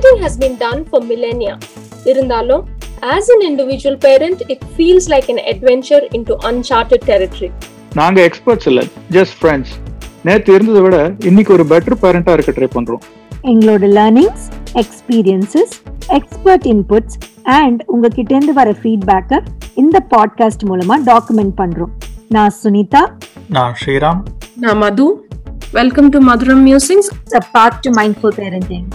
Parenting has been done for millennia. இருந்தாலும் as an individual parent, it feels like an adventure into uncharted territory. நாங்க experts இல்ல just friends நேத்து இருந்ததை விட இன்னைக்கு ஒரு பெட்டர் பேரண்டா இருக்க ட்ரை பண்றோம் எங்களோட learnings experiences expert inputs and உங்ககிட்ட இருந்து வர ஃபீட்பேக்கை இந்த பாட்காஸ்ட் மூலமா டாக்குமெண்ட் பண்றோம் நான் சுனிதா நான் ஸ்ரீராம் நான் Madhu welcome to Madhuram musings a path to mindful parenting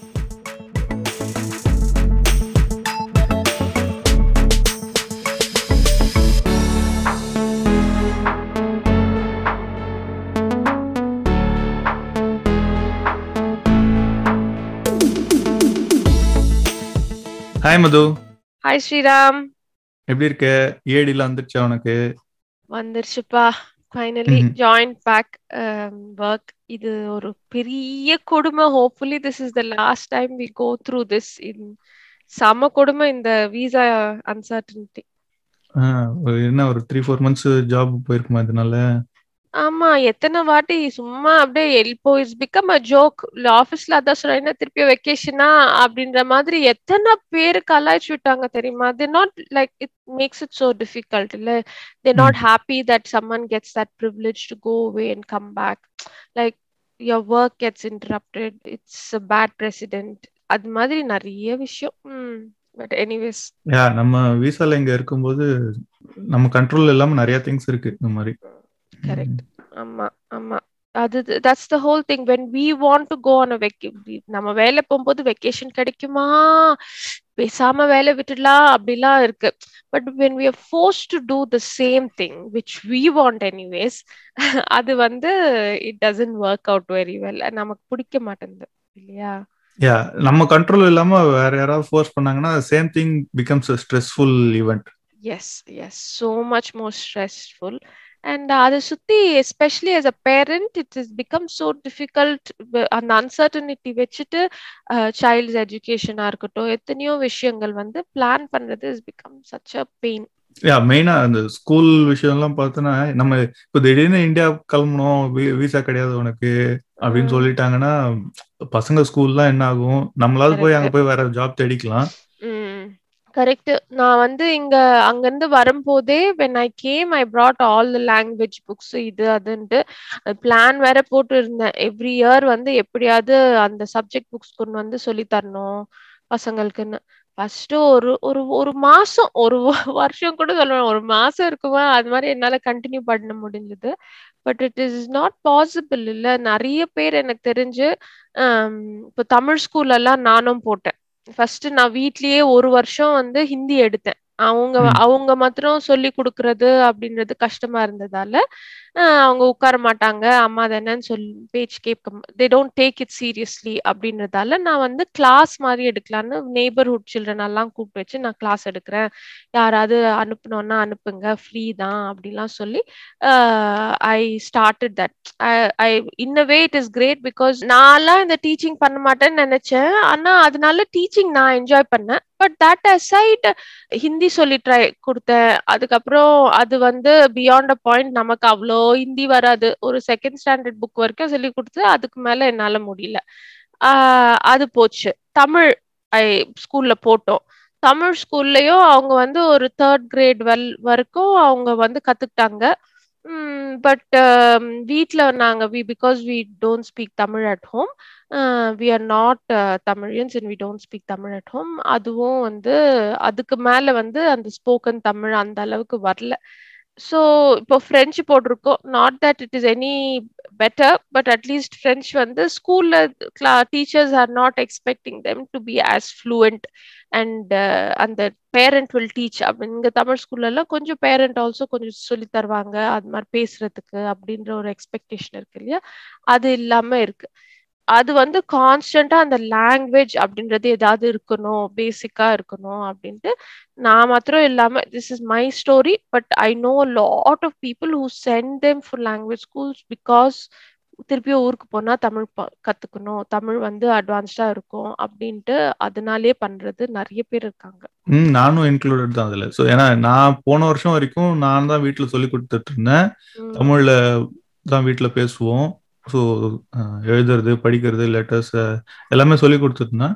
hi Madhu hi Sriram எப்படி இருக்க ஏடில வந்துருச்சா உனக்கு வந்துருச்சுப்பா ஃபைனலி ம்ஹும். ஜாயின் பேக் ஒர்க் இது ஒரு பெரிய கொடுமை hopefully this is the last time we go through this in செம கொடுமை இந்த விசா அன்சர்டனிட்டி ஆஹ், ஒரு என்ன ஒரு த்ரீ ஃபோர் மந்த்ஸ் ஜாப் போயிருக்குமா இதனால ஆமா எத்தனை வாட்டி சும்மா அப்படியே இப்போ இட்ஸ் பிகம் அ ஜோக் ஆபீஸ்ல அதான் சொல்றேன் திருப்பி வெக்கேஷனா அப்படின்ற மாதிரி எத்தனை பேர் கலாய்ச்சி விட்டாங்க தெரியுமா they not like it makes it so difficult இல்ல they not happy that someone gets that privilege to go away and come back like your work gets interrupted it's a bad precedent அது மாதிரி நிறைய விஷயம் but anyways யா நம்ம விசால இங்க இருக்கும்போது நம்ம கண்ட்ரோல் இல்லாம நிறைய திங்ஸ் இருக்கு இந்த மாதிரி கரெக்ட் ஆமா ஆமா அது that's the whole thing when we want to go on a vacay நம்ம வேலை போகும்போது வெக்கேஷன் கிடைக்குமா பேசாம வேலை விட்டுடலாம் அப்படிலாம் இருக்கு but when we are force to do the same thing which we want anyways அது வந்து it doesn't work out very well நமக்கு பிடிக்க மாட்டேங்குது இல்லையா யா நம்ம கண்ட்ரோல் இல்லாம வேற யாராவது ஃபோர்ஸ் பண்ணாங்கன்னா same thing becomes stressful event yes yes so much more stressful and அதை சுத்தி especially as a parent it has become so difficult வ- அந்த அன்சர்டனிட்டி வச்சுட்டு சைல்ட்ஸ் எஜுகேஷனா இருக்கட்டும் எத்தனையோ விஷயங்கள் வந்து பிளான் பண்றது is become such a pain யா மெயினா அந்த ஸ்கூல் விஷயம்லாம் பார்த்தோன்னா நம்ம இப்போ திடீர்னு இந்தியா கிளம்பணும் விசா கிடையாது உனக்கு அப்படின்னு ம். சொல்லிட்டாங்கன்னா பசங்க ஸ்கூல்லாம் என்ன ஆகும் நம்மளால போய் அங்க Correct. போய் வேற ஜாப் தேடிக்கலாம் கரெக்ட் நான் வந்து இங்க அங்கிருந்து வரும்போதே when I came I brought all the language books இது அதுன்ட்டு பிளான் வேற போட்டு இருந்தேன் எவ்ரி இயர் வந்து எப்படியாவது அந்த சப்ஜெக்ட் புக்ஸ் கொண்டு வந்து சொல்லி தரணும் பசங்களுக்குன்னு ஃபர்ஸ்ட் ஒரு ஒரு ஒரு மாசம் ஒரு வ- வருஷம் கூட சொல்லுவேன் ஒரு மாசம் இருக்குமா அது மாதிரி என்னால கண்டினியூ பண்ண முடிஞ்சது but it is not possible இல்ல நிறைய பேர் எனக்கு தெரிஞ்சு ஆம், இப்போ தமிழ் ஸ்கூல்ல எல்லாம் நானும் போட்டேன் ஃபர்ஸ்ட் நான் வீட்லயே ஒரு வருஷம் வந்து ஹிந்தி எடுத்தேன் அவங்க ம். அவங்க மாத்திரம் சொல்லி கொடுக்கறது அப்படின்றது கஷ்டமா இருந்ததால ஆஹ் அவங்க உட்கார மாட்டாங்க அம்மா தானேன்னு சொல்லி பேச்சு கேட்க they don't take it seriously அப்படின்றதால நான் வந்து கிளாஸ் மாதிரி எடுக்கலான்னு நெய்பர்ஹுட் சில்ட்ரன் எல்லாம் கூப்பிட்டு வச்சு நான் கிளாஸ் எடுக்கிறேன் யாராவது அனுப்பணும்னா அனுப்புங்க ஃப்ரீ தான் அப்படிலாம் சொல்லி I started that I in way it is great because நான்லாம் இந்த டீச்சிங் பண்ண மாட்டேன்னு நினைச்சேன் ஆனா அதனால டீச்சிங் நான் என்ஜாய் பண்ணேன் பட் தட் அசைட் ஹிந்தி சொல்லி ட்ரை கொடுத்தேன் அதுக்கப்புறம் அது வந்து பியாண்ட் அ பாயிண்ட் நமக்கு அவ்வளோ ஹிந்தி வராது ஒரு செகண்ட் ஸ்டாண்டர்ட் புக் வரைக்கும் சொல்லி கொடுத்து அதுக்கு மேல என்னால முடியல ஆஹ் அது போச்சு தமிழ் ஐ ஸ்கூல்ல போட்டோம் தமிழ் ஸ்கூல்லயும் அவங்க வந்து ஒரு தேர்ட் கிரேட் வெல் வரைக்கும் அவங்க வந்து கத்துக்கிட்டாங்க பட் வீட்ல நாங்க we because we don't speak Tamil at home we are not Tamilians and we don't speak Tamil at home அதுவும் வந்து அதுக்கு மேல வந்து அந்த ஸ்போக்கன் தமிழ் அந்த அளவுக்கு வரல ஸோ இப்போ ஃப்ரெஞ்சு போட்டிருக்கோம் not that it is any better but atleast French வந்து ஸ்கூல்ல கிளா teachers are not expecting them to be as fluent and அந்த பேரண்ட் வில் டீச் அப்படின்னு இங்க தமிழ் ஸ்கூல்ல எல்லாம் கொஞ்சம் பேரண்ட் ஆல்சோ கொஞ்சம் சொல்லி தருவாங்க அது மாதிரி பேசுறதுக்கு அப்படின்ற ஒரு எக்ஸ்பெக்டேஷன் இருக்கு இல்லையா அது இல்லாம இருக்கு அது வந்து கான்ஸ்டன்டா அந்த லாங்குவேஜ் அப்படின்றது ஏதாவது இருக்கணும் பேசிக்கா இருக்கணும் அப்படின்ட்டு நான் மாத்திரம் இல்லாம this is my story but I know lot of people who sent them for language schools because திருப்பியும் ஊருக்கு போனா தமிழ் கத்துக்கணும் தமிழ் வந்து அட்வான்ஸ்டா இருக்கும் அப்படின்ட்டு அதனாலே பண்றது நிறைய பேர் இருக்காங்க ம் நானும் இன்க்ளூடட் தான் அதுல ஸோ ஏன்னா நான் போன வருஷம் வரைக்கும் நான் தான் வீட்டில் சொல்லி கொடுத்துட்டு இருந்தேன் தமிழ்ல தான் வீட்டில் பேசுவோம் ஸோ எழுதுறது படிக்கிறது லெட்டர்ஸ் எல்லாமே சொல்லி கொடுத்துருந்தேன்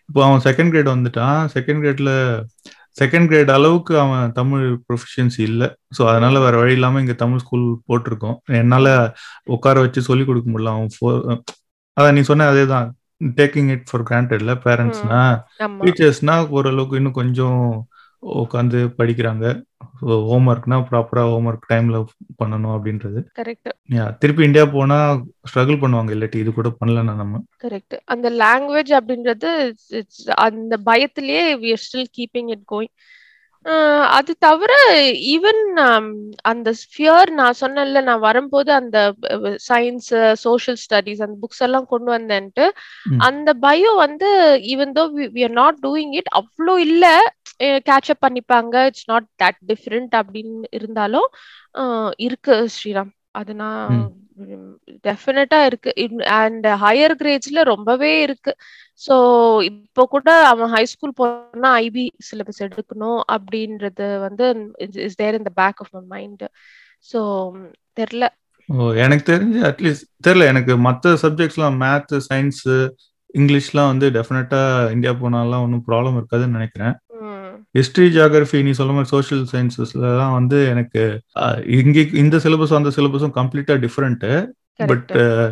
இப்போ அவன் செகண்ட் கிரேட் வந்துட்டான் செகண்ட் கிரேட்ல செகண்ட் கிரேட் அளவுக்கு அவன் தமிழ் ப்ரொஃபிஷியன்சி இல்லை ஸோ அதனால வேற வழி இல்லாம இங்க தமிழ் ஸ்கூல் போட்டிருக்கோம் என்னால உட்கார வச்சு சொல்லி கொடுக்க முடியல அவன் ஃபோ- அதான் நீ சொன்ன அதே தான் டேக்கிங் இட் ஃபார் கிராண்டட்ல பேரண்ட்ஸ்னா ஆமா டீச்சர்ஸ்னா ஓரளவுக்கு இன்னும் கொஞ்சம் உட்காந்து படிக்கிறாங்க ஹோம் ஒர்க்னா ப்ராப்பரா ஹோம் ஒர்க் டைம்ல பண்ணணும் அப்படின்றது கரெக்ட் Yeah, திருப்பி இந்தியா போனா ஸ்ட்ரகிள் பண்ணுவாங்க இல்லாட்டி இது கூட பண்ணலன்னா நம்ம கரெக்ட் அந்த லாங்குவேஜ் அப்படின்றது it's- it's அந்த பயத்திலேயே we are still keeping it going ஆஹ் அது தவிர ஈவன் அந்த ஃபியர் நான் சொன்னேன்ல நான் வரும்போது அந்த சயின்ஸ் சோஷியல் ஸ்டடீஸ் அந்த புக்ஸ் எல்லாம் கொண்டு வந்தேன்ட்டு ம். அந்த பயம் வந்து even though we are not doing it அவ்வளோ இல்ல கேட்சப் பண்ணிப்பாங்க இட்ஸ் நாட் தட் டிஃப்ரெண்ட் அப்படின்னு இருந்தாலும் ஆஹ் இருக்கு ஸ்ரீராம் அது நான் டெஃபினட்டா இருக்கு அண்ட் ஹையர் கிரேட்ஸ்ல ரொம்பவே இருக்கு ஸோ இப்போ கூட அவன் ஹை ஸ்கூல் போனா ஐபி சிலபஸ் எடுக்கணும் அப்படின்றது வந்து is there in the back of my mind so தெரில ஓ எனக்கு தெரிஞ்சு அட்லீஸ்ட் தெரியல எனக்கு மற்ற சப்ஜெக்ட்ஸ்லாம் மேத்ஸ் சயின்ஸ் இங்கிலீஷ்லாம் வந்து டெஃபினட்டா இந்தியா போனாலாம் ஒன்றும் ப்ராப்ளம் இருக்காதுன்னு நினைக்கிறேன் ஹிஸ்டரி ஜியாகிரபி நீ சொல்ல மாதிரி சோஷியல் சயின்சஸ்லாம் வந்து எனக்கு அஹ், இங்க இந்த சிலபஸும் அந்த சிலபஸும் கம்ப்ளீட்டா டிஃப்ரெண்ட் பட்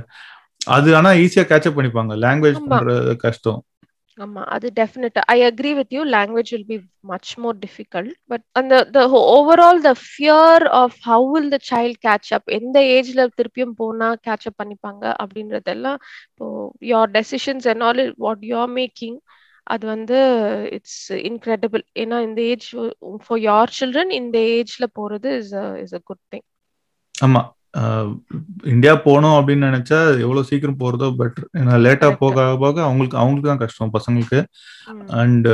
அது ஆனா ஈஸியா கேட்சப் பண்ணிப்பாங்க லாங்குவேஜ் ஆமா. பண்றது கஷ்டம் ஆமா அது டெஃபினட்டா I agree with you language will be much more difficult but அந்த the overall the fear of how will the child catch up எந்த ஏஜ்ல திருப்பியும் போனா கேட்ச் அப் பண்ணிப்பாங்க அப்படின்றதெல்லாம் இப்போ your decisions and all what you are making அது வந்து இட்ஸ் இன்க்ரெடிபிள் ஏன்னா இந்த ஏஜ் ஃபார் யோர் சில்ட்ரன் இந்த ஏஜ்ல போறது is is a good thing ஆமா அஹ், இந்தியா போகணும் அப்படின்னு நினைச்சா எவ்வளவு சீக்கிரம் போறதோ பெட்டர் ஏன்னா லேட்டா Correct. போக போக அவங்களுக்கு அவங்களுக்கு தான் கஷ்டம் பசங்களுக்கு அண்ட்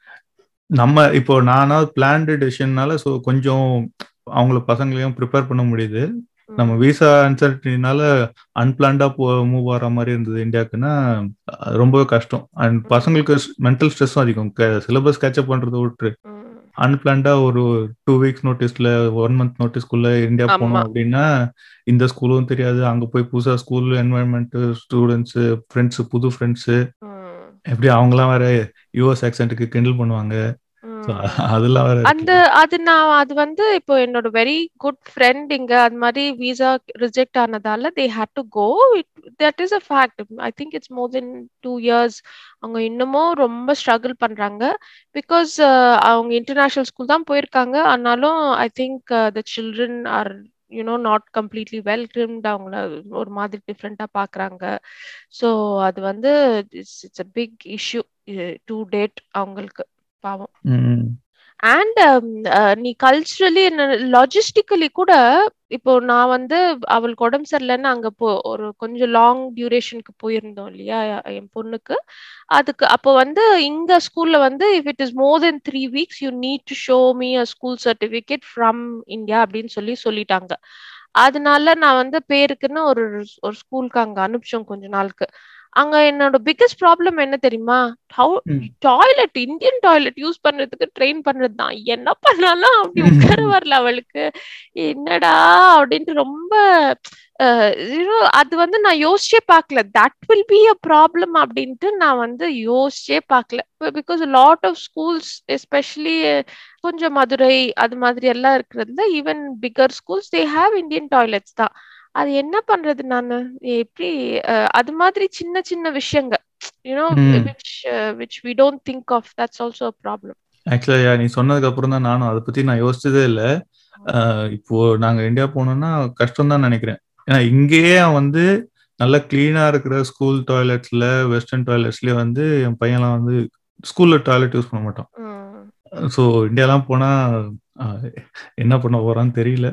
நம்ம இப்போ நானா பிளான்டு டெசிஷன்னால ஸோ கொஞ்சம் அவங்கள பசங்களையும் ப்ரிப்பேர் பண்ண முடியுது நம்ம விசா அன்சர்டினால அன்பிளான்டா போ மூவ் ஆகிற மாதிரி இருந்தது இந்தியாவுக்குன்னா அஹ், ரொம்பவே கஷ்டம் அண்ட் பசங்களுக்கு மென்டல் ஸ்ட்ரெஸ்ஸும் அதிகம் சிலபஸ் கேட்சப் பண்றதை விட்டு அன்பிளான்டா ஒரு டூ வீக்ஸ் நோட்டீஸ்ல ஒன் மந்த் நோட்டீஸ்க்குள்ள இந்தியா ஆமா. போகணும் அப்படின்னா இந்த ஸ்கூலும் தெரியாது அங்க போய் புதுசா ஸ்கூல் என்வாயன்மெண்ட் ஸ்டூடெண்ட்ஸ் ஃப்ரெண்ட்ஸ் புது ஃப்ரெண்ட்ஸ் எப்படி அவங்கலாம் வேற யூஎஸ் ஆக்சென்ட்டுக்கு கிண்டல் பண்ணுவாங்க So, அதெல்லாம் வேற அந்த அது நான் அது வந்து இப்போ என்னோட வெரி குட் ஃப்ரெண்ட் இங்க அது மாதிரி விசா ரிஜெக்ட் ஆனதால they had to go that is a fact I think it's more than two years அவங்க இன்னமும் ரொம்ப ஸ்ட்ரகிள் பண்றாங்க பிகாஸ் அவங்க இன்டர்நேஷனல் ஸ்கூல் தான் போயிருக்காங்க ஆனாலும் I think the children are you know not completely well groomed அவங்கள ஒரு மாதிரி டிஃப்ரெண்டா பாக்குறாங்க ஸோ அது வந்து it's it's a big issue to date அவங்களுக்கு பாவம் ம், அண்ட் நீ கல்ச்சுரலி லாஜிஸ்டிக்கலி கூட இப்போ நான் வந்து அவளுக்கு உடம்பு சரியில்லைன்னு அங்க போ ஒரு கொஞ்சம் லாங் டியூரேஷனுக்கு போயிருந்தோம் இல்லையா என் பொண்ணுக்கு அதுக்கு அப்போ வந்து இங்க ஸ்கூல்ல வந்து if it is more than three weeks you need to show me a school certificate from India அப்படின்னு சொல்லி சொல்லிட்டாங்க அதனால நான் வந்து பேருக்குன்னு ஒரு ஒரு ஸ்கூலுக்கு அங்க அனுப்பிச்சோம் கொஞ்ச நாளுக்கு அங்க என்னோட பிக்கஸ்ட் ப்ராப்ளம் என்ன தெரியுமா ஹவு ம். டாய்லெட் இந்தியன் டாய்லெட் யூஸ் பண்றதுக்கு ட்ரெயின் பண்றது தான் என்ன பண்ணாலும் அப்படி உட்கார வரல அவளுக்கு என்னடா அப்படின்ட்டு ரொம்ப யூனோ அது வந்து நான் யோசிச்சே பார்க்கல that will be a problem அப்படின்ட்டு நான் வந்து யோசிச்சே பார்க்கல because lot of schools especially கொஞ்சம் மதுரை அது மாதிரி எல்லாம் இருக்கிறதுல even bigger schools they have Indian toilets தான் அது என்ன பண்றது நானு எப்படி அஹ், அது மாதிரி சின்ன சின்ன விஷயங்க யூனோ ம். Which which we don't think of that's also problem ஆக்சுவலா நீ சொன்னதுக்கு அப்புறம் தான் நானும் அதை பத்தி நான் யோசிச்சதே இல்லை இப்போ நாங்க இந்தியா போனோம்னா கஷ்டம் தான் நினைக்கிறேன் ஏன்னா இங்கேயே அவன் வந்து நல்லா கிளீனா இருக்கிற ஸ்கூல் டாய்லெட்ஸ்ல வெஸ்டர்ன் டாய்லெட்ஸ்லயே வந்து என் பையன்லாம் வந்து ஸ்கூல்ல டாய்லெட் யூஸ் பண்ண மாட்டான் ஸோ இந்தியாலாம் போனா அஹ், என்ன பண்ண போறான்னு தெரியல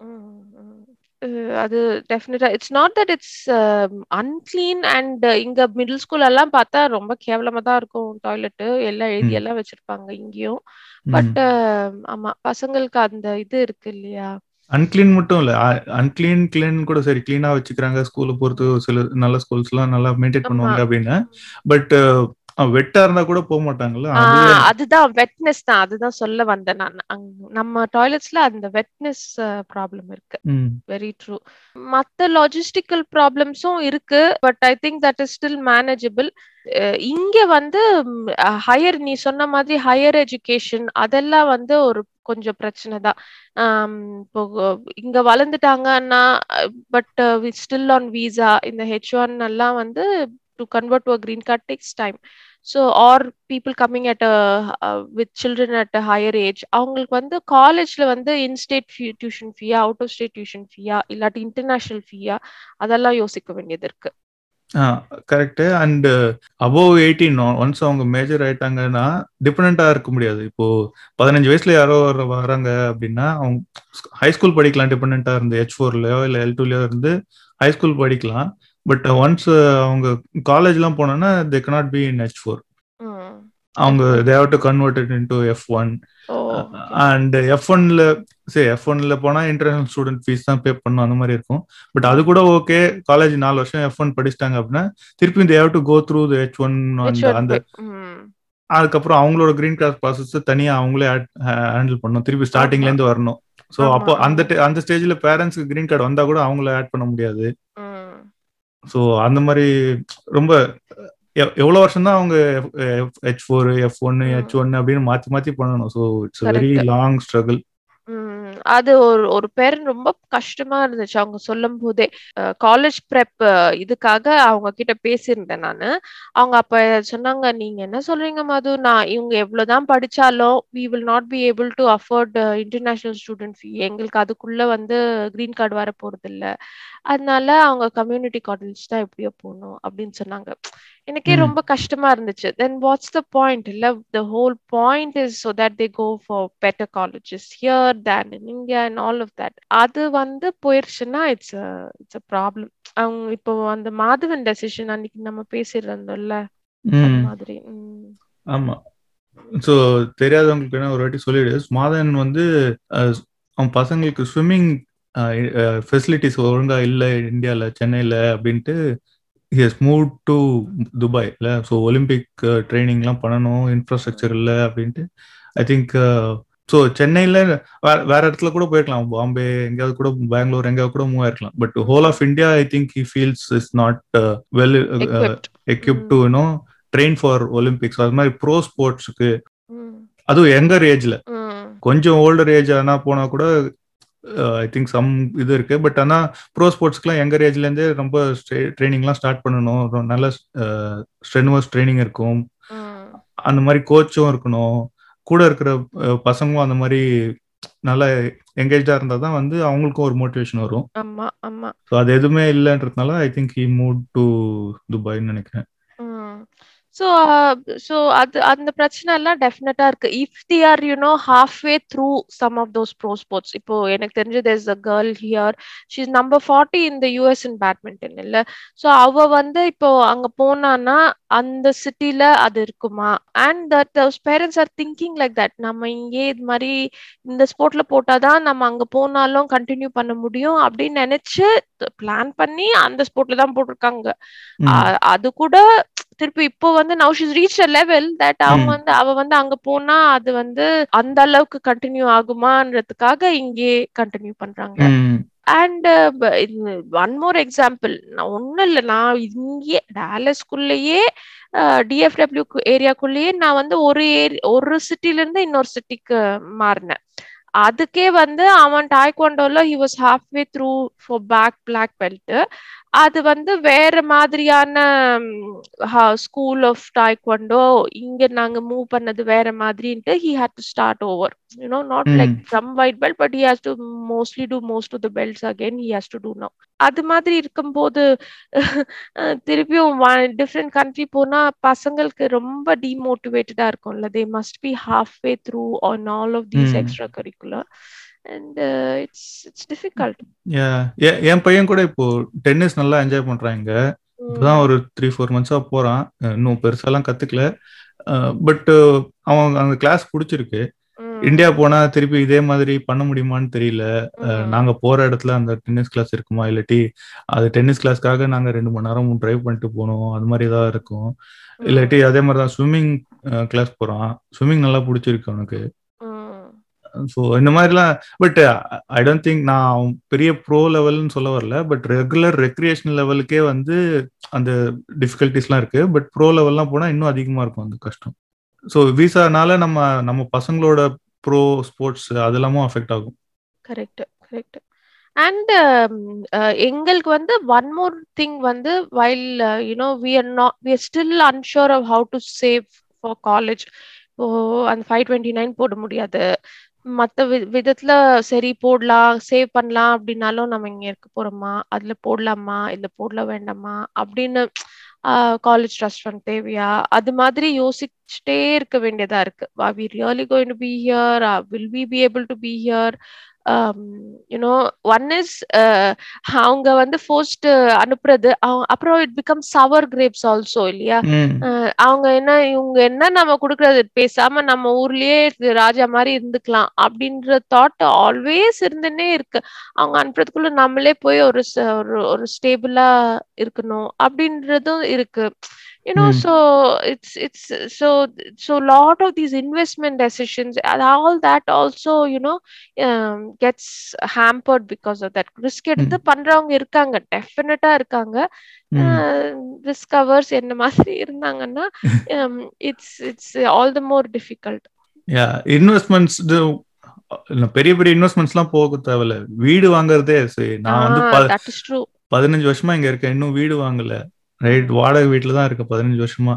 அது டெஃபினட்டா it's not that it's unclean and இங்க மிடில் ஸ்கூல் எல்லாம் பார்த்தா ரொம்ப கேவலமா தான் இருக்கும் டாய்லெட் எல்லாம் எழுதி ம். எல்லாம் வச்சிருப்பாங்க இங்கேயும் ம். பட் ஆமா பசங்களுக்கு அந்த இது இருக்கு இல்லையா அன்கிளீன் மட்டும் இல்ல அன்கிளீன் கிளீன் கூட சரி கிளீனா வச்சுக்கிறாங்க ஸ்கூலை பொறுத்து சில நல்ல ஸ்கூல்ஸ் எல்லாம் நல்லா மெயின்டைன் பண்ணுவாங்க ஆமா. அப்படின்னு பட் வெட்டா இருந்தா கூட போக மாட்டாங்கல்ல ஆ, அதுவே அதுதான் வெட்னஸ் தான் அதுதான் சொல்ல வந்தேன் நான் அங்க- நம்ம டாய்லெட்ஸ்ல அந்த வெட்னஸ் ப்ராப்ளம் இருக்கு ம், வெரி ட்ரூ மத்த லாஜிஸ்டிக்கல் ப்ராப்ளம்ஸும் இருக்கு but I think that is still manageable இங்க வந்து ஹையர் நீ சொன்ன மாதிரி ஹையர் எஜுகேஷன் அதெல்லாம் வந்து ஒரு கொஞ்சம் பிரச்சனை தான் ஆம், இப்போ இங்க வளர்ந்துட்டாங்கன்னா பட் ஸ்டில் ஆன் வீசா இந்த ஹெச் ஒன் எல்லாம் வந்து to convert to green card takes time so are people coming at with children at a higher age அவங்களுக்கு வந்து காலேஜ்ல வந்து இன்ஸ்டேட் ஃபீ டியூஷன் ஃபீயா அவுட் ஆஃப் ஸ்டேட் டியூஷன் ஃபீயா இல்லாட்டி இன்டர்நேஷனல் ஃபீயா அதெல்லாம் யோசிக்க வேண்டியது இருக்கு correct and above eighteen once அவங்க மேஜர் ஆயிட்டாங்கன்னா டிபெண்டா இருக்க முடியாது இப்போ பதினஞ்சு வயசுல யாரோ வர- வராங்க அப்படின்னா அவங்க ஹை ஸ்கூல் படிக்கலாம் டிபெண்டா இருந்து ஹெச் ஃபோர்லயோ இல்ல எல் டூலயோ இருந்து ஹை ஸ்கூல் படிக்கலாம் பட் ஒன்ஸ் அவங்க காலேஜ்லாம் போனோம்னா they cannot be in H four ம். அவங்க they've to converted into F one oh and F ஒன்ல சரி எஃப் ஒன்ல போனா இன்டர்நேஷனல் ஸ்டூடெண்ட் ஃபீஸ் தான் பே பண்ணும் அந்த மாதிரி இருக்கும் பட் அது கூட ஓகே காலேஜ் நாலு வருஷம் எஃப் ஒன் படிச்சிட்டாங்க அப்படின்னா திருப்பி they've to go through the H one அந்த H1 அந்த போய், ம். அதுக்கப்புறம் அவங்களோட கிரீன் கார்டு ப்ராசஸ் தனியா அவங்களே ஹேண்டில் பண்ணணும் திருப்பி ஸ்டார்டிங்ல இருந்து வரணும் ஸோ ஆமா, அப்போ அந்த ஆமா. ti- அந்த ஸ்டேஜ்ல பேரண்ட்ஸ்க்கு கிரீன் கார்டு வந்தா கூட அவங்கள ஆட் பண்ண முடியாது ம். ஸோ அந்த மாதிரி ரொம்ப எவ்- எவ்வளவு வருஷம் தான் அவங்க ஹெச் ஃபோர் எஃப் ஒன்னு ஹெச் ஒன்னு அப்படின்னு மாத்தி மாத்தி பண்ணணும் so it's very Correct. Long struggle ம், அது ஒரு ஒரு பேர் ரொம்ப கஷ்டமா இருந்துச்சு அவங்க சொல்லும் போதே காலேஜ் ப்ரெப் இதுக்காக அவங்க கிட்ட பேசியிருந்தேன் நானு அவங்க அப்ப சொன்னாங்க நீங்க என்ன சொல்றீங்க மது நான் இவங்க எவ்வளவுதான் படிச்சாலும் we will not be able to afford international student fee எங்களுக்கு அதுக்குள்ள வந்து கிரீன் கார்டு வர போறது இல்ல அதனால அவங்க கம்யூனிட்டி காலேஜ் தான் எப்படியோ போகணும் அப்படின்னு சொன்னாங்க எனக்கே ம். ரொம்ப கஷ்டமா இருந்துச்சு தென் வாட்ஸ் த பாயிண்ட் இல்ல the whole point is so that they go for better colleges here than in India and all of that அது வந்து போயிருச்சுன்னா இட்ஸ் இட்ஸ் அ ப்ராப்ளம் அவங்க இப்போ அந்த மாதவன் டெசிஷன் அன்னைக்கு நம்ம பேசியிருந்தோம்ல அந்த ம் மாதிரி ம். ஆமா ஸோ தெரியாதவங்களுக்கு என்ன ஒரு வாட்டி சொல்லிடு மாதன் வந்து அஹ், அவன் பசங்களுக்கு ஸ்விம்மிங் ஃபெசிலிட்டிஸ் ஒழுங்கா இல்லை இந்தியால சென்னையில அப்படின்ட்டு ஹஸ் மூவ் டு துபாய் இல்ல ஸோ ஒலிம்பிக் ட்ரைனிங்லாம் பண்ணணும் இன்ஃப்ராஸ்ட்ரக்சர் இல்லை அப்படின்ட்டு ஐ திங்க் ஸோ சென்னையில வேற வேற இடத்துல கூட போயிருக்கலாம் பாம்பே எங்கேயாவது கூட பெங்களூர் எங்கேயாவது கூட மூவ் ஆயிருக்கலாம் but whole of India I think he feels is not well Equipped. Equip to you know train for Olympics அது மாதிரி ப்ரோ ஸ்போர்ட்ஸ்க்கு ம். அதுவும் யங்கர் ஏஜ்ல ம். கொஞ்சம் ஓல்டர் ஏஜ் ஆனா போனா கூட ஐ திங்க் சம் இது இருக்கு பட் ஆனா ப்ரோ ஸ்போர்ட்ஸ்க்குலாம் யங்கர் ஏஜ்ல இருந்தே ரொம்ப ட்ரைனிங்லாம் ஸ்டார்ட் பண்ணணும் ரொம்ப நல்ல ஸ்ட்ரென்வஸ் ட்ரைனிங் இருக்கும் ம். அந்த மாதிரி கோச்சும் இருக்கணும் கூட இருக்கிற அஹ், பசங்களும் அந்த மாதிரி நல்லா எங்கேஜா இருந்தா தான் வந்து அவங்களுக்கும் ஒரு மோட்டிவேஷன் வரும் ஆமா ஆமா ஸோ அது எதுவுமே இல்லைன்றதுனால I think he move to துபாய்ன்னு நினைக்கிறேன் ஸோ ஸோ அது அந்த பிரச்சனை எல்லாம் டெஃபினட்டா இருக்கு if they are you know half way through some of those pro sports இப்போ எனக்கு தெரிஞ்சு there's a girl here she is number forty இந்த யூஎஸ் இன் பேட்மிண்டன் இல்ல ஸோ அவ வந்து இப்போ அங்க போனான்னா அந்த சிட்டில அது இருக்குமா and that those parents are thinking like that நம்ம இங்கே இது மாதிரி இந்த ஸ்போர்ட்ல போட்டாதான் நம்ம அங்க போனாலும் கண்டினியூ பண்ண முடியும் அப்படின்னு நினைச்சு பிளான் பண்ணி அந்த ஸ்போர்ட்ல தான் போட்டிருக்காங்க ம். அ- அது கூட திருப்பி இப்போ வந்து now she's reach a level that அவங்க ம். வந்து அவ வந்து அங்க போனா அது வந்து அந்த அளவுக்கு கண்டினியூ ஆகுமான்றதுக்காக இங்கே கண்டினியூ பண்றாங்க ம். அண்ட் ஒன் மோர் எக்ஸாம்பிள் நான் ஒன்றும் இல்லை நான் இங்கே டேலஸ்குள்ளேயே டிஎஃப்டபிள்யூ ஏரியாக்குள்ளேயே நான் வந்து ஒரு ஏரி ஒரு சிட்டில இருந்து இன்னொரு சிட்டிக்கு மாறினேன் அதுக்கே வந்து அவன் டாய்க்வாண்டோல he was half way through for back black belt அது வந்து வேற மாதிரியான ஸ்கூல் ஆஃப் டாய்க்வாண்டோ இங்க நாங்க மூவ் பண்ணது வேற மாதிரின்ட்டு he had to start over you know not like ம். From white belt but he has to mostly do most of the belts again he has to do no அது மாதிரி இருக்கும்போது அஹ், திருப்பியும் டிஃப்ரெண்ட் கண்ட்ரி போனா பசங்களுக்கு ரொம்ப டிமோட்டிவேட்டடா இருக்கும்ல they must be half way through on all of these ம். Extra curricular and it's it's difficult Yeah. எ- என் பையன் கூட இப்போ டென்னிஸ் நல்லா என்ஜாய் பண்றாங்க இப்பதான் ஒரு த்ரீ ஃபோர் மந்த்ஸா போறான் அஹ் இன்னும் பெருசாலாம் கத்துக்கல பட் அவன் அந்த கிளாஸ் பிடிச்சிருக்கு இந்தியா போனா திருப்பி இதே மாதிரி பண்ண முடியுமான்னு தெரியல அஹ், நாங்க போற இடத்துல அந்த டென்னிஸ் கிளாஸ் இருக்குமா இல்லாட்டி அது டென்னிஸ் கிளாஸ்க்காக நாங்க ரெண்டு மணி நேரம் டிரைவ் பண்ணிட்டு போகணும் அது மாதிரி ஏதாவது இருக்கும் இல்லாட்டி அதே மாதிரி தான் ஸ்விம்மிங் கிளாஸ் போறான் ஸ்விம்மிங் நல்லா பிடிச்சிருக்கு அவனுக்கு ஸோ இந்த மாதிரிலாம் பட் ஐ டோன்ட் திங்க் நான் பெரிய ப்ரோ லெவல்னு சொல்ல வரல பட் ரெகுலர் ரெக்ரியேஷன் லெவலுக்கே வந்து அந்த டிஃபிகல்ட்டிஸ்லாம் இருக்கு பட் ப்ரோ லெவல்லாம் போனால் இன்னும் அதிகமாக இருக்கும் அந்த கஷ்டம் ஸோ விசானால நம்ம நம்ம பசங்களோட ப்ரோ ஸ்போர்ட்ஸ் அதெல்லாமும் அஃபெக்ட் ஆகும் கரெக்ட் கரெக்ட் அண்ட் எங்களுக்கு வந்து ஒன் மோர் திங் வந்து while you know we are not we are still unsure of how to save for college இப்போ அந்த ஃபைவ் டுவெண்ட்டி நைன் போட முடியாது மற்ற வி விதத்துல சரி போடலாம் சேவ் பண்ணலாம் அப்படின்னாலும் நம்ம இங்க இருக்க போறோமா அதுல போடலாமா இல்ல போடல வேண்டாமா அப்படின்னு காலேஜ் ட்ரஸ்ட் ஃபண்ட் தேவையா அது மாதிரி யோசிச்சுட்டே இருக்க வேண்டியதா இருக்கு are we really going to be here will we be able to be here you know one is அவங்க வந்து ஃபோஸ்ட் அனுப்புறது அவங்க- அப்புறம் it become sour grapes also இல்லையா ம் அஹ் அவங்க என்ன இவங்க என்ன நம்ம கொடுக்கறது பேசாம நம்ம ஊர்லயே இது ராஜா மாதிரி இருந்துக்கலாம் அப்படின்ற தாட் ஆல்வேஸ் இருந்துன்னே இருக்கு அவங்க அனுப்புறதுக்குள்ள நம்மளே போய் ஒரு ச- ஒரு ஒரு ஸ்டேபிளா இருக்கணும் அப்படின்றதும் இருக்கு யூனோ ம். so it's it's so so lot of these investment decisions and all that also you know um, gets hampered because of that risk எடுத்து பண்றவங்க இருக்காங்க டெஃபினட்டா இருக்காங்க ம் ரிஸ்க் கவர்ஸ் என்ன மாதிரி இருந்தாங்கன்னா it's it's all the more difficult yeah investments பெரிய பெரிய இன்வெஸ்ட்மெண்ட்ஸ்லாம் போக தேவையில்ல வீடு வாங்குறதே சரி நான் வந்து ப- தட் இஸ் ட்ரூ பதினஞ்சு வருஷமா இங்க இருக்கேன் இன்னும் வீடு வாங்கல ரைட் வாடகை வீட்டுல தான் இருக்கேன் பதினஞ்சு வருஷமா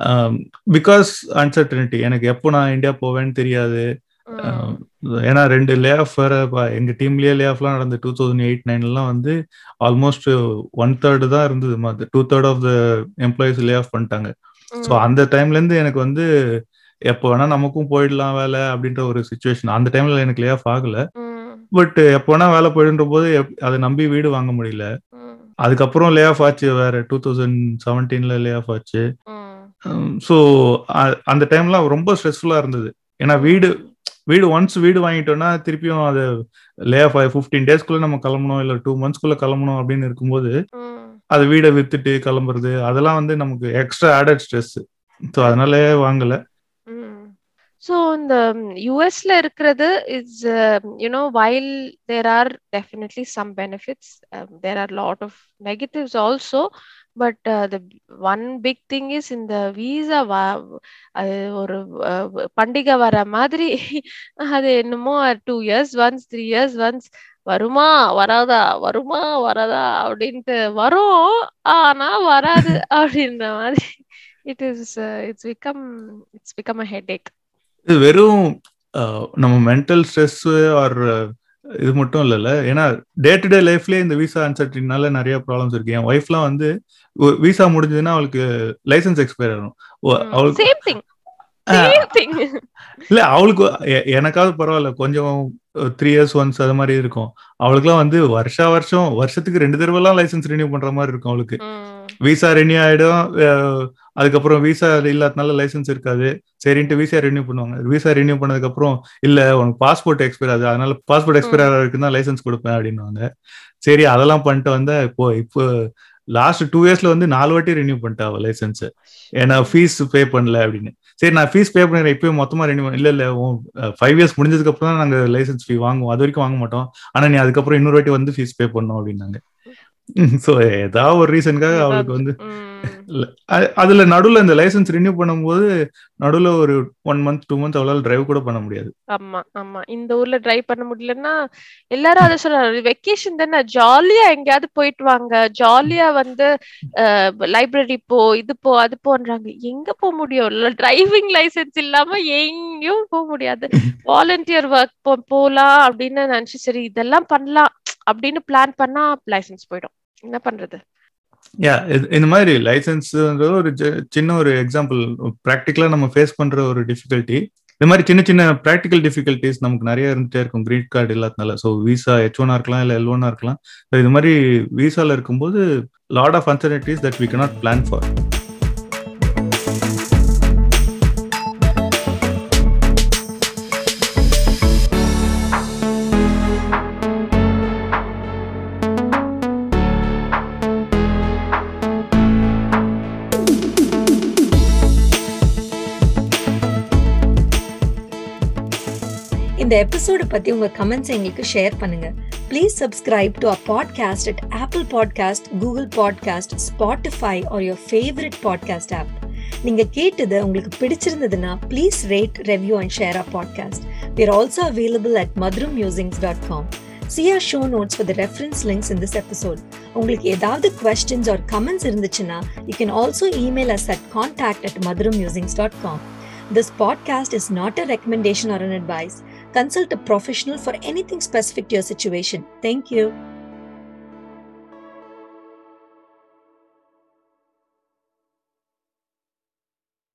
பிகாஸ் அன்சர்டனிட்டி எனக்கு எப்போ நான் இந்தியா போவேன்னு தெரியாது ஆம், ஏன்னா ரெண்டு லே ஆஃப் வேற ப- எங்க டீம்லயே லே ஆஃப்லாம் நடந்து டூ தௌசண்ட் எயிட் நைன்லாம் வந்து ஆல்மோஸ்ட் ஒன் தேர்டு தான் இருந்தது two third of the employees lay off பண்ணிட்டாங்க ஸோ அந்த டைம்ல இருந்து எனக்கு வந்து எப்போ வேணா நமக்கும் போயிடலாம் வேலை அப்படின்ற ஒரு சுச்சுவேஷன் அந்த டைம்ல எனக்கு லே ஆஃப் ஆகல பட் எப்போ வேணா வேலை போயிடுன்ற போது எப்- அதை நம்பி வீடு வாங்க முடியல அதுக்கப்புறம் லே ஆஃப் ஆச்சு வேற டூ தௌசண்ட் செவன்டீன்ல லே ஆஃப் ஆச்சு ஸோ அந்த டைம்லாம் ரொம்ப ஸ்ட்ரெஸ்ஃபுல்லா இருந்தது ஏன்னா வீடு வீடு ஒன்ஸ் வீடு வாங்கிட்டோம்னா திருப்பியும் அது லே ஆஃப் ஃபிஃப்டீன் டேஸ்க்குள்ள நம்ம கிளம்பணும் இல்லை டூ மந்த்ஸ்க்குள்ள கிளம்பணும் அப்படின்னு இருக்கும்போது அது வீடை வித்துட்டு கிளம்புறது அதெல்லாம் வந்து நமக்கு எக்ஸ்ட்ரா ஆடட் ஸ்ட்ரெஸ் ஸோ அதனாலே வாங்கல ஸோ இந்த யூஎஸ்ல இருக்கிறது is you know while there are definitely some benefits there are lot of negatives also but the one big thing is இந்த வீசா அது ஒரு அஹ், பண்டிகை வர மாதிரி அது என்னமோ two years once three years once வருமா வராதா வருமா வராதா அப்படின்ட்டு வரும் ஆனா வராது அப்படின்ற மாதிரி it is it's become it's become a headache இது வெறும் அஹ், நம்ம மென்டல் ஸ்ட்ரெஸ் ஆர் இது மட்டும் இல்லைல்ல ஏன்னா டே டு டே லைஃப்லயே இந்த விசா அன்சர்டினால நிறைய ப்ராப்ளம்ஸ் இருக்கு என் ஒய்ஃப்லாம் வந்து விசா முடிஞ்சதுன்னா அவளுக்கு லைசன்ஸ் எக்ஸ்பயர் ஆகும் ஓ, அவளுக்கு same thing ah, same thing இல்ல அவளுக்கு எ- எனக்காவது பரவாயில்ல கொஞ்சம் த்ரீ இயர்ஸ் ஒன்ஸ் அது மாதிரி இருக்கும் அவளுக்குலாம் வந்து வருஷா வருஷம் வருஷத்துக்கு ரெண்டு தடவைலாம் லைசன்ஸ் ரினியூ பண்ற மாதிரி இருக்கும் அவளுக்கு விசா ரெனியூ ஆயிடும் அஹ், அதுக்கப்புறம் விசா இல்லாதனால லைசன்ஸ் இருக்காது சரின்ட்டு விசா ரெனியூ பண்ணுவாங்க விசா ரெனியூ பண்ணதுக்கு அப்புறம் இல்ல உனக்கு பாஸ்போர்ட் எக்ஸ்பயர் ஆகுது அதனால பாஸ்போர்ட் எக்ஸ்பயர் ஆகிறதுக்கு தான் லைசன்ஸ் கொடுப்பேன் அப்படின்னுவாங்க சரி அதெல்லாம் பண்ணிட்டு வந்தா இப்போ இப்போ லாஸ்ட் டூ இயர்ஸ்ல வந்து நாலு வாட்டி ரெனியூ பண்ணிட்டா அவ லைசன்ஸ் ஏன்னா ஃபீஸ் பே பண்ணல அப்படின்னு சரி நான் ஃபீஸ் பே பண்ணுறேன் இப்பயும் மொத்தமா ரெனியூ இல்ல இல்ல ஃபைவ் இயர்ஸ் முடிஞ்சதுக்கு அப்புறம் தான் நாங்க லைசன்ஸ் ஃபீ வாங்குவோம் அது வரைக்கும் வாங்க மாட்டோம் ஆனா நீ அதுக்கப்புறம் இன்னொரு வாட்டி வந்து ஃபீஸ் பே பண்ணணும் அப்படின்னாங்க ஸோ ஏதாவது ஒரு ரீசனுக்காக அவளுக்கு வந்து இல்ல, அ- அதுல நடுவுல இந்த லைசன்ஸ் ரினியூ பண்ணும்போது நடுவுல ஒரு ஒன் மந்த் டூ மந்த் அவளால டிரைவ் கூட பண்ண முடியாது ஆமா ஆமா இந்த ஊர்ல டிரைவ் பண்ண முடியலன்னா எல்லாரும் அதை சொல்றாங்க வெக்கேஷன் தானே ஜாலியா எங்கேயாவது போயிட்டு வாங்க ஜாலியா வந்து லைப்ரரி போ இது போ அது போன்றாங்க எங்க போக முடியும் டிரைவிங் லைசென்ஸ் இல்லாம எங்கேயும் போக முடியாது வாலண்டியர் ஒர்க் போ போலாம் அப்படின்னு நினைச்சு சரி இதெல்லாம் பண்ணலாம் அப்படின்னு பிளான் பண்ணா லைசென்ஸ் போயிடும் என்ன பண்றது யா இந்த மாதிரி லைசன்ஸ்ன்றது ஒரு சி- சின்ன ஒரு எக்ஸாம்பிள் ப்ராக்டிக்கலா நம்ம ஃபேஸ் பண்ற ஒரு டிஃபிகல்ட்டி இந்த மாதிரி சின்ன சின்ன ப்ராக்டிக்கல் டிஃபிகல்ட்டிஸ் நமக்கு நிறைய இருந்துட்டே இருக்கும் கிரீன் கார்டு இல்லாதனால ஸோ விசா ஹெச் ஒனா இருக்கலாம் இல்லை எல் ஒனா இருக்கலாம் So இது மாதிரி விசால இருக்கும்போது lot of uncertainties that we cannot plan for இந்த எபிசோட பத்தி உங்க கமெண்ட்ஸ் எங்களுக்கு ஷேர் பண்ணுங்க please subscribe to a podcast at Apple podcast Google podcast Spotify or your favourite podcast app நீங்க கேட்டது உங்களுக்கு பிடிச்சிருந்ததுன்னா please rate review and share a podcast We are also available at madrummusings.com. See our show notes for the reference links in this episode. உங்களுக்கு ஏதாவது questions or comments இருந்துச்சுன்னா you can also email us at contact at madrummusings.com. This podcast is not a recommendation or an advice. Consult a professional for anything specific to your situation. Thank you.